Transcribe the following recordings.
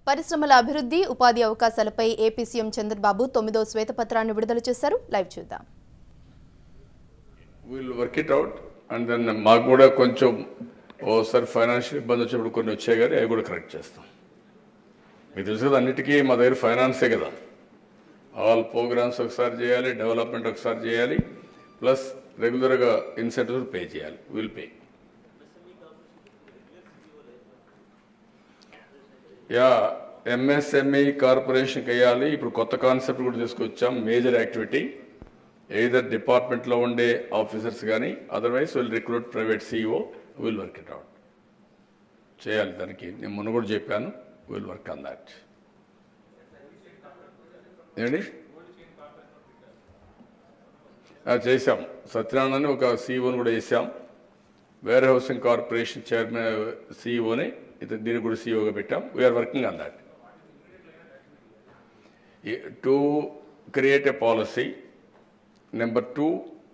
పరిశ్రమల అభివృద్ధి ఉపాధి అవకాశాలపై ఏపీ సీఎం చంద్రబాబు తొమ్మిదో శ్వేతపత్రాన్ని విడుదల చేశారు లైవ్ చూద్దాం will work it out and then మాకు కూడా కొంచెం ఓసారి ఫైనాన్షియల్ ఇబ్బంది వచ్చినప్పుడు కొన్ని వచ్చాయి కానీ అవి కూడా కరెక్ట్ చేస్తాం మీకు తెలుసు కదా అన్నిటికీ మా దగ్గర ఫైనాన్సే కదా ఆల్ ప్రోగ్రామ్స్ ఒకసారి చేయాలి డెవలప్మెంట్ ఒకసారి చేయాలి ప్లస్ రెగ్యులర్గా ఇన్సెంటివ్స్ పే చేయాలి విల్ పే యా ఎంఎస్ఎంఈ కార్పొరేషన్కి వేయాలి ఇప్పుడు కొత్త కాన్సెప్ట్ కూడా తీసుకొచ్చాం మేజర్ యాక్టివిటీ ఎయిదర్ డిపార్ట్మెంట్లో ఉండే ఆఫీసర్స్ కానీ otherwise will recruit private CEO will work it out చేయాలి దానికి నేను మొన్న కూడా చెప్పాను విల్ వర్క్ ఆన్ దాట్ ఏంటి ఆ, చేశాం సత్యనారాయణ ఒక సీఈఓని కూడా వేసాం వేర్ హౌసింగ్ కార్పొరేషన్ చైర్మన్ సీఈఓని ఇతను దీన్ని కూడా సీఈఓగా పెట్టాం we're working on that to create a policy number two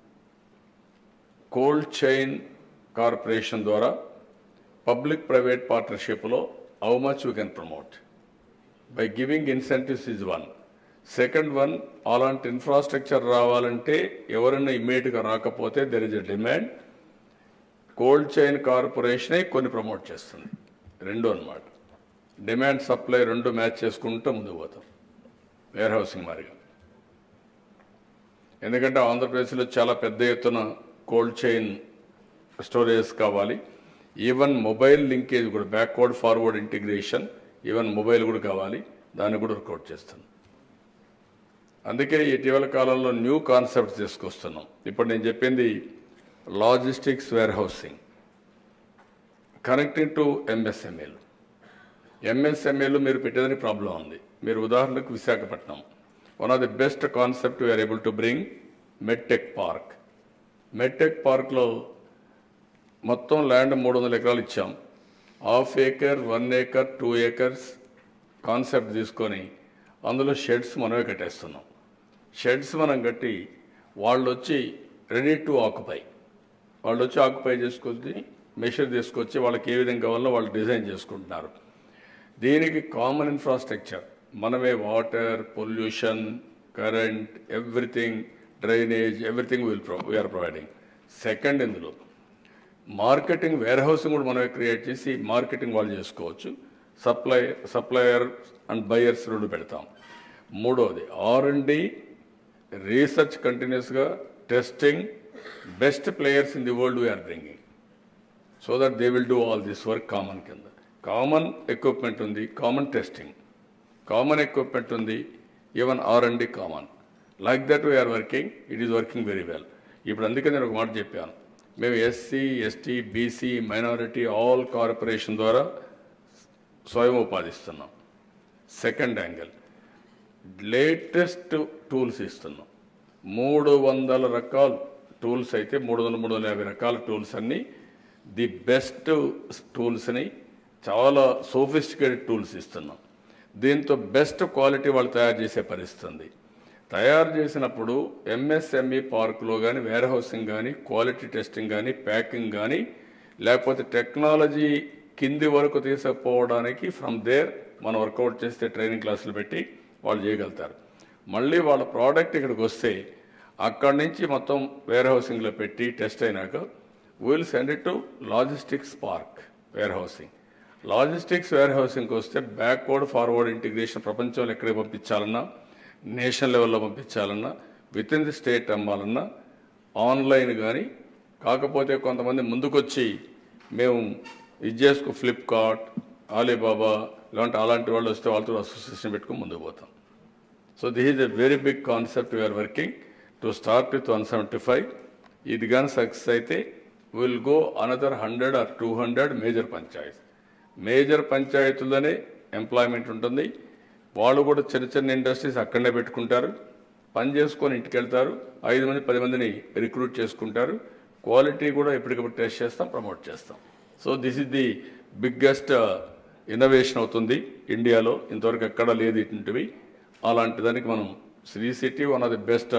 cold chain corporation ద్వారా పబ్లిక్ ప్రైవేట్ పార్ట్నర్షిప్లో how much we can promote by giving incentives is one second one అలాంటి infrastructure రావాలంటే ఎవరైనా ఇమ్మీడియట్గా రాకపోతే there is a demand cold chain కార్పొరేషనే కొన్ని promote చేస్తుంది రెండు అన్నమాట డిమాండ్ సప్లై రెండు మ్యాచ్ చేసుకుంటూ ముందుకు పోతాం వేర్ హౌసింగ్ మారిగా ఎందుకంటే ఆంధ్రప్రదేశ్లో చాలా పెద్ద ఎత్తున కోల్డ్ చైన్ స్టోరేజ్ కావాలి ఈవెన్ మొబైల్ లింకేజ్ కూడా backward forward integration even mobile కూడా కావాలి దాన్ని కూడా వర్కౌట్ చేస్తాను అందుకే ఇటీవల కాలంలో న్యూ కాన్సెప్ట్స్ తీసుకొస్తున్నాం ఇప్పుడు నేను చెప్పింది logistics warehousing connecting to ఎంఎస్ఎంఏలు ఎంఎస్ఎంఏలు మీరు పెట్టేదానికి ప్రాబ్లం ఉంది మీరు ఉదాహరణకు Visakhapatnam one of the best concept we're able to bring medtech park medtech పార్క్లో మొత్తం ల్యాండ్ మూడు వందల ఎకరాలు ఇచ్చాం half acre one acre two acres concept తీసుకొని అందులో షెడ్స్ మనమే కట్టేస్తున్నాం షెడ్స్ మనం కట్టి వాళ్ళు వచ్చి రెడీ టు ఆక్యుపై వాళ్ళు వచ్చి ఆక్యుపై చేసుకొని మెషర్ తీసుకొచ్చి వాళ్ళకి ఏ విధంగా కావాలో వాళ్ళు డిజైన్ చేసుకుంటున్నారు దీనికి కామన్ ఇన్ఫ్రాస్ట్రక్చర్ మనమే water pollution current everything drainage everything will pro we're providing second ఇందులో మార్కెటింగ్ వేర్ హౌసింగ్ కూడా మనమే క్రియేట్ చేసి మార్కెటింగ్ వాళ్ళు చేసుకోవచ్చు సప్లై సప్లయర్ అండ్ బయర్స్ రెండు పెడతాం మూడవది ఆర్ అండ్ డి రీసెర్చ్ కంటిన్యూస్గా testing best players in the world we're bringing so that they will do all this work common కింద కామన్ ఎక్విప్మెంట్ ఉంది కామన్ టెస్టింగ్ కామన్ ఎక్విప్మెంట్ ఉంది even R and D common like that we're working it is working very well ఇప్పుడు అందుకే నేను ఒక మాట చెప్పాను మేము SC ST BC minority all corporation ద్వారా స్వయం ఉపాధిస్తున్నాం సెకండ్ యాంగిల్ లేటెస్ట్ టూల్స్ ఇస్తున్నాం మూడు వందల రకాల టూల్స్ అయితే మూడు వందల మూడు వందల యాభై రకాల టూల్స్ అన్నీ ది బెస్ట్ టూల్స్ని చాలా సోఫిస్టికేటెడ్ టూల్స్ ఇస్తున్నాం దీంతో బెస్ట్ క్వాలిటీ వాళ్ళు తయారు చేసే పరిస్థితి ఉంది తయారు చేసినప్పుడు ఎంఎస్ఎంఈ పార్కులో కానీ వేర్ హౌసింగ్ కానీ క్వాలిటీ టెస్టింగ్ కానీ ప్యాకింగ్ కానీ లేకపోతే టెక్నాలజీ కింది వరకు తీసుకుపోవడానికి ఫ్రమ్ దేర్ మనం వర్కౌట్ చేస్తే ట్రైనింగ్ క్లాసులు పెట్టి వాళ్ళు చేయగలుగుతారు మళ్ళీ వాళ్ళ ప్రోడక్ట్ ఇక్కడికి వస్తే అక్కడి నుంచి మొత్తం వేర్ హౌసింగ్లో పెట్టి టెస్ట్ అయినాక will send it to logistics park warehousing logistics వేర్ హౌసింగ్కి వస్తే బ్యాక్వర్డ్ ఫార్వర్డ్ ఇంటిగ్రేషన్ ప్రపంచంలో ఎక్కడికి పంపించాలన్నా నేషనల్ లెవెల్లో పంపించాలన్నా విత్ ఇన్ ది స్టేట్ అమ్మాలన్నా ఆన్లైన్ కానీ కాకపోతే కొంతమంది ముందుకొచ్చి మేము ఇది చేసుకో ఫ్లిప్కార్ట్ ఆలీబాబా ఇలాంటి అలాంటి వాళ్ళు వస్తే వాళ్ళతో అసోసియేషన్ పెట్టుకుని ముందుకు పోతాం so this is a very big concept we're working to start with one seventy five ఇది కానీ సక్సెస్ అయితే will go another hundred or two hundred major panchayat major పంచాయతీలోనే ఎంప్లాయ్మెంట్ ఉంటుంది వాళ్ళు కూడా చిన్న చిన్న ఇండస్ట్రీస్ అక్కడనే పెట్టుకుంటారు పని చేసుకొని ఇంటికి వెళ్తారు ఐదు మంది పది మందిని రిక్రూట్ చేసుకుంటారు క్వాలిటీ కూడా ఎప్పటికప్పుడు టెస్ట్ చేస్తాం ప్రమోట్ చేస్తాం so this is the biggest innovation అవుతుంది ఇండియాలో ఇంతవరకు ఎక్కడా లేదు ఇటువంటివి అలాంటి దానికి మనం Sri City one of the best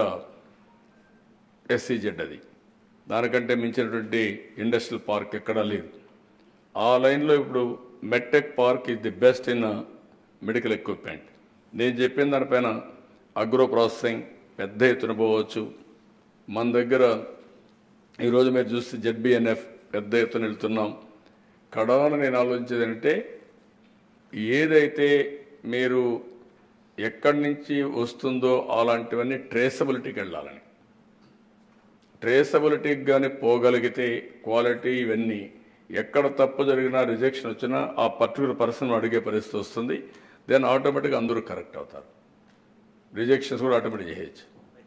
SEZ అది దానికంటే మించినటువంటి ఇండస్ట్రియల్ పార్క్ ఎక్కడా లేదు ఆ లైన్లో ఇప్పుడు medtech park is the best in medical equipment నేను చెప్పిన దానిపైన అగ్రో ప్రాసెసింగ్ పెద్ద ఎత్తున పోవచ్చు మన దగ్గర ఈరోజు మీరు చూస్తే జెడ్బిఎన్ఎఫ్ పెద్ద ఎత్తున వెళ్తున్నాం కడాన నేను ఆలోచించేది అంటే ఏదైతే మీరు ఎక్కడి నుంచి వస్తుందో అలాంటివన్నీ ట్రేసబిలిటీకి వెళ్ళాలని ట్రేసబిలిటీకి కానీ పోగలిగితే క్వాలిటీ ఇవన్నీ ఎక్కడ తప్పు జరిగినా రిజెక్షన్ వచ్చినా ఆ పర్టికులర్ పర్సన్ అడిగే పరిస్థితి వస్తుంది దెన్ ఆటోమేటిక్గా అందరూ కరెక్ట్ అవుతారు రిజెక్షన్స్ కూడా ఆటోమేటిక్ చేయొచ్చు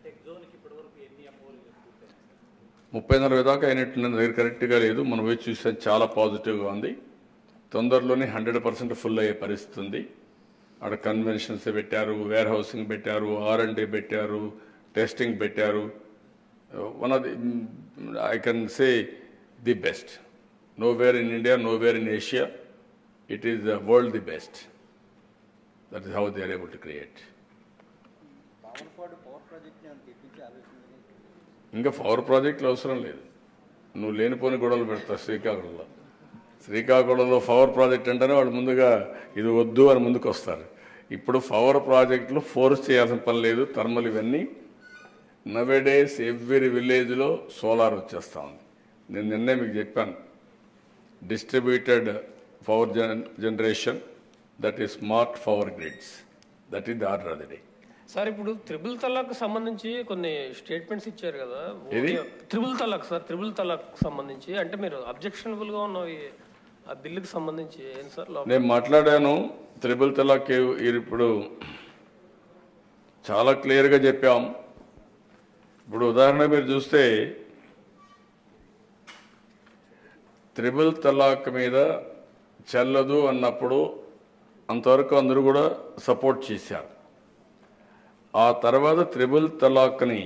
ముప్పై నలభై దాకా అయినట్టు నా దగ్గర కరెక్ట్గా లేదు మనం పోయి చూసాం చాలా పాజిటివ్గా ఉంది తొందరలోనే హండ్రెడ్ పర్సెంట్ ఫుల్ అయ్యే పరిస్థితి ఉంది అక్కడ కన్వెన్షన్స్ పెట్టారు వేర్ హౌసింగ్ పెట్టారు ఆర్ అండ్ డి పెట్టారు టెస్టింగ్ పెట్టారు one of the I can say the best nowhere in India nowhere in Asia it is the world the best that is how they are able to create పావనపాడు power ప్రాజెక్ట్ని అంత తెప్పించి ఆలోచన ఇంకా power ప్రాజెక్టులు అవసరం లేదు నువ్వు లేనిపోని గొడవలు పెడతావు శ్రీకాకుళంలో శ్రీకాకుళంలో పవర్ ప్రాజెక్ట్ అంటేనే వాళ్ళు ముందుగా ఇది వద్దు అని ముందుకు వస్తారు ఇప్పుడు పవర్ ప్రాజెక్టులు ఫోర్స్ చేయాల్సిన పని లేదు థర్మల్ ఇవన్నీ నవేడేస్ ఎవ్రీ విలేజ్లో సోలార్ వచ్చేస్తా ఉంది నేను నిన్నే మీకు చెప్పాను distributed power gen generation that is smart power grids that is the order of the day sir ఇప్పుడు త్రిబుల్ తలాక్ సంబంధించి కొన్ని స్టేట్మెంట్స్ ఇచ్చారు కదా ఏది? Triple talaq sir triple talaq సంబంధించి అంటే మీరు అబ్జెక్షనబుల్ గా ఉన్నవి ఆ బిల్లుకి సంబంధించి ఏం సార్ లోపల నేను మాట్లాడాను త్రిబుల్ తలాక్ ఏ- ఇప్పుడు చాలా క్లియర్గా చెప్పాం ఇప్పుడు ఉదాహరణ మీరు చూస్తే త్రిబుల్ తలాక్ మీద చెల్లదు అన్నప్పుడు అంతవరకు అందరూ కూడా సపోర్ట్ చేశారు ఆ తర్వాత త్రిబుల్ తలాక్ని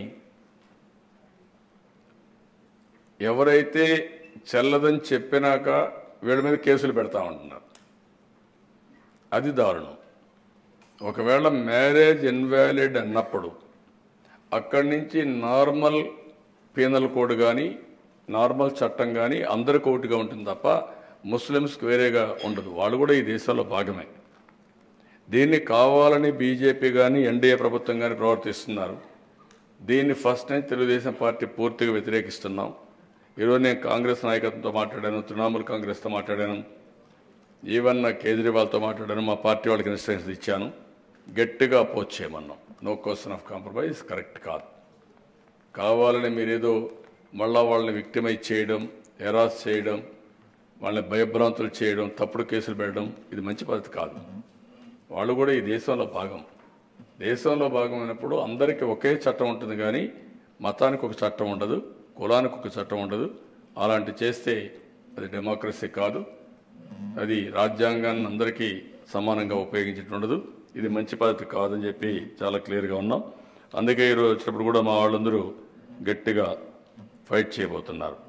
ఎవరైతే చెల్లదని చెప్పినాక వీళ్ళ మీద కేసులు పెడతా ఉంటున్నారు అది దారుణం ఒకవేళ మ్యారేజ్ ఇన్వాలిడ్ అన్నప్పుడు అక్కడి నుంచి నార్మల్ పీనల్ కోడ్ కానీ నార్మల్ చట్టం కానీ అందరికి ఒకటిగా ఉంటుంది తప్ప ముస్లిమ్స్కి వేరేగా ఉండదు వాళ్ళు కూడా ఈ దేశంలో భాగమే దీన్ని కావాలని బీజేపీ కానీ ఎన్డీఏ ప్రభుత్వం కానీ ప్రవర్తిస్తున్నారు దీన్ని ఫస్ట్ నుంచి తెలుగుదేశం పార్టీ పూర్తిగా వ్యతిరేకిస్తున్నాం ఈరోజు నేను కాంగ్రెస్ నాయకత్వంతో మాట్లాడాను తృణమూల్ కాంగ్రెస్తో మాట్లాడాను ఈవెన్ నా కేజ్రీవాల్తో మాట్లాడాను మా పార్టీ వాళ్ళకి ఇన్స్ట్రక్షన్స్ ఇచ్చాను గట్టిగా అపోజ్ చేయమన్నాం no question of compromise correct కాదు కావాలని మీరేదో మళ్ళా వాళ్ళని విక్టిమైజ్ చేయడం ఎరాస్ చేయడం వాళ్ళని భయభ్రాంతులు చేయడం తప్పుడు కేసులు పెట్టడం ఇది మంచి పద్ధతి కాదు వాళ్ళు కూడా ఈ దేశంలో భాగం దేశంలో భాగం అయినప్పుడు అందరికీ ఒకే చట్టం ఉంటుంది కానీ మతానికి ఒక చట్టం ఉండదు కులానికి ఒక చట్టం ఉండదు అలాంటి చేస్తే అది డెమోక్రసీ కాదు అది రాజ్యాంగాన్ని అందరికీ సమానంగా ఉపయోగించేట్టు ఉండదు ఇది మంచి పద్ధతి కాదని చెప్పి చాలా క్లియర్గా ఉన్నాం అందుకే ఈరోజు వచ్చినప్పుడు కూడా మా వాళ్ళందరూ గట్టిగా ఫైట్ చేయబోతున్నారు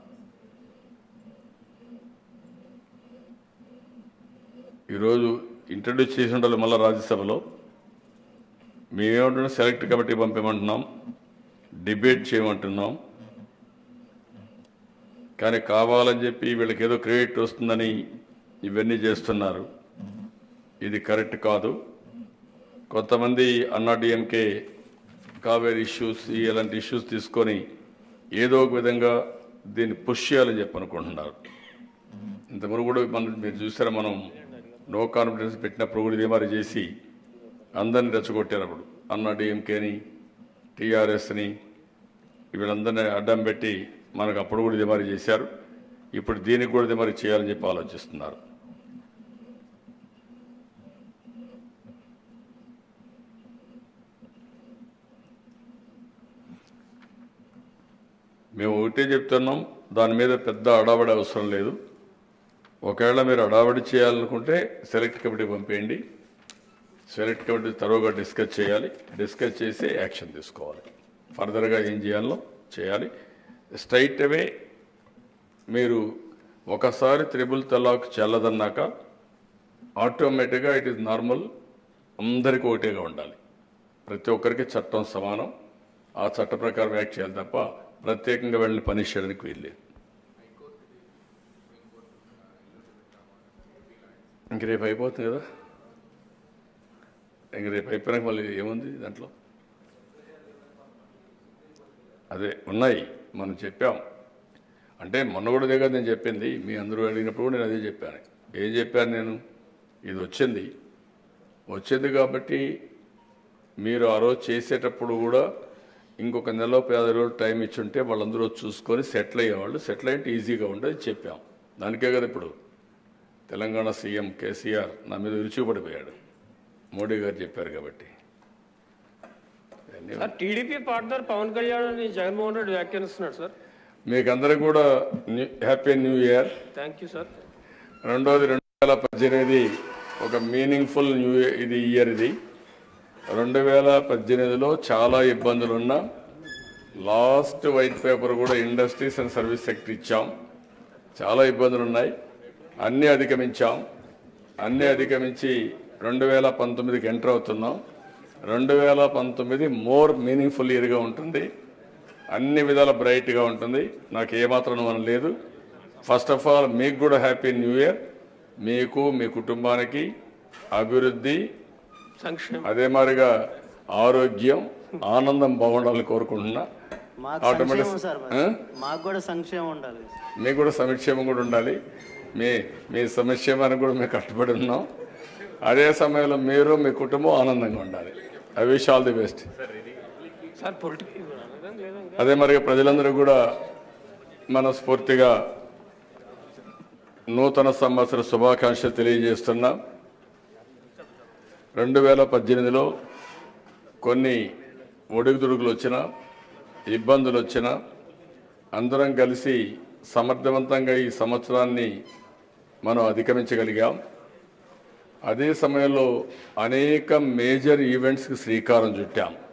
ఈరోజు ఇంట్రడ్యూస్ చేసి ఉండాలి మళ్ళీ రాజ్యసభలో మేమేమంటున్నాం సెలెక్ట్ కమిటీ పంపేమంటున్నాం డిబేట్ చేయమంటున్నాం కానీ కావాలని చెప్పి వీళ్ళకి ఏదో క్రెడిట్ వస్తుందని ఇవన్నీ చేస్తున్నారు ఇది కరెక్ట్ కాదు కొంతమంది అన్నా డిఎంకే కావేరీ ఇష్యూస్ ఇలాంటి ఇష్యూస్ తీసుకొని ఏదో ఒక విధంగా దీన్ని పుష్ చేయాలని చెప్పి అనుకుంటున్నారు ఇంతకుముందు కూడా మనం మీరు చూసారా మనం నో కాన్ఫిడెన్స్ పెట్టినప్పుడు కూడా ఇదే మరి చేసి అందరిని రెచ్చగొట్టారు అప్పుడు అన్న డిఎంకేని టీఆర్ఎస్ని వీళ్ళందరినీ అడ్డం పెట్టి మనకు అప్పుడు కూడా ఇదే మరి చేశారు ఇప్పుడు దీనికి కూడా ఇదే మరి చేయాలని చెప్పి ఆలోచిస్తున్నారు మేము ఒకటే చెప్తున్నాం దాని మీద పెద్ద అడావడి అవసరం లేదు ఒకవేళ మీరు అడావడి చేయాలనుకుంటే సెలెక్ట్ కమిటీ పంపేయండి సెలెక్ట్ కమిటీ తరువుగా డిస్కస్ చేయాలి డిస్కస్ చేసి యాక్షన్ తీసుకోవాలి ఫర్దర్గా ఏం చేయాలో చేయాలి స్ట్రైట్ అవే మీరు ఒకసారి త్రిబుల్ తలాక్ చెల్లదన్నాక ఆటోమేటిక్గా ఇట్ ఈస్ నార్మల్ అందరికీ ఒకటేగా ఉండాలి ప్రతి ఒక్కరికి చట్టం సమానం ఆ చట్ట ప్రకారం యాక్ట్ చేయాలి తప్ప ప్రత్యేకంగా వెళ్ళని పనిష్ చేయడానికి వీల్లేదు ఇంక రేపు అయిపోతుంది కదా ఇంక రేపు అయిపోయినాక మళ్ళీ ఏముంది దాంట్లో అదే ఉన్నాయి మనం చెప్పాం అంటే మొన్న కూడా దగ్గర నేను చెప్పింది మీ అందరూ అడిగినప్పుడు కూడా నేను అదే చెప్పాను ఏం చెప్పాను నేను ఇది వచ్చింది వచ్చింది కాబట్టి మీరు ఆ రోజు చేసేటప్పుడు కూడా ఇంకొక నెల పది రోజులు టైం ఇచ్చుంటే వాళ్ళందరూ చూసుకొని సెటిల్ అయ్యేవాళ్ళు సెటిల్ అయితే ఈజీగా ఉండేది చెప్పాం దానికే కదా ఇప్పుడు తెలంగాణ సీఎం కేసీఆర్ నా మీద విరుచుకుపడిపోయాడు మోడీ గారు చెప్పారు కాబట్టి ఇవన్నీ sir TDP partner Pawan Kalyan అని జగన్మోహన్ రెడ్డి వ్యాఖ్యానిస్తున్నాడు సార్ మీకు అందరికి కూడా happy new year thank you sir రెండోది రెండు వేల పద్దెనిమిది ఒక మీనింగ్ఫుల్ న్యూ ఇయర్ ఇది ఇయర్ ఇది రెండు వేల పద్దెనిమిదిలో చాలా ఇబ్బందులు ఉన్నా లాస్ట్ వైట్ పేపర్ కూడా ఇండస్ట్రీస్ అండ్ సర్వీస్ సెక్టర్ ఇచ్చాం చాలా ఇబ్బందులు ఉన్నాయి అన్నీ అధిగమించాం అన్నీ అధిగమించి రెండు వేల పంతొమ్మిదికి ఎంటర్ అవుతున్నాం రెండు వేల పంతొమ్మిది మోర్ మీనింగ్ఫుల్ ఇయర్గా ఉంటుంది అన్ని విధాల బ్రైట్గా ఉంటుంది నాకు ఏమాత్రం అనుమానం లేదు ఫస్ట్ ఆఫ్ ఆల్ మీకు కూడా హ్యాపీ న్యూ ఇయర్ మీకు మీ కుటుంబానికి అభివృద్ధి సంక్షేమం అదే మాదిరిగా ఆరోగ్యం ఆనందం బాగుండాలని కోరుకుంటున్నా మాకు Automatic- సంక్షేమం సార్ మరి. ఆ? మాకు కూడా సంక్షేమం ఉండాలి మీకు కూడా సంక్షేమం కూడా ఉండాలి మీ మీ సంక్షేమానికి కూడా మేము కట్టుబడి ఉన్నాం అదే సమయంలో మీరు మీ కుటుంబం ఆనందంగా ఉండాలి I wish all the best sir political లేదా అదే మరి ప్రజలందరూ కూడా మనస్ఫూర్తిగా నూతన సంవత్సర శుభాకాంక్షలు తెలియజేస్తున్నా రెండు వేల పద్దెనిమిదిలో కొన్ని ఒడుగుదుడుగులు వచ్చినా ఇబ్బందులు వచ్చినా అందరం కలిసి సమర్థవంతంగా ఈ సంవత్సరాన్ని మనం అధిగమించగలిగాం అదే సమయంలో అనేక మేజర్ ఈవెంట్స్కి శ్రీకారం చుట్టాం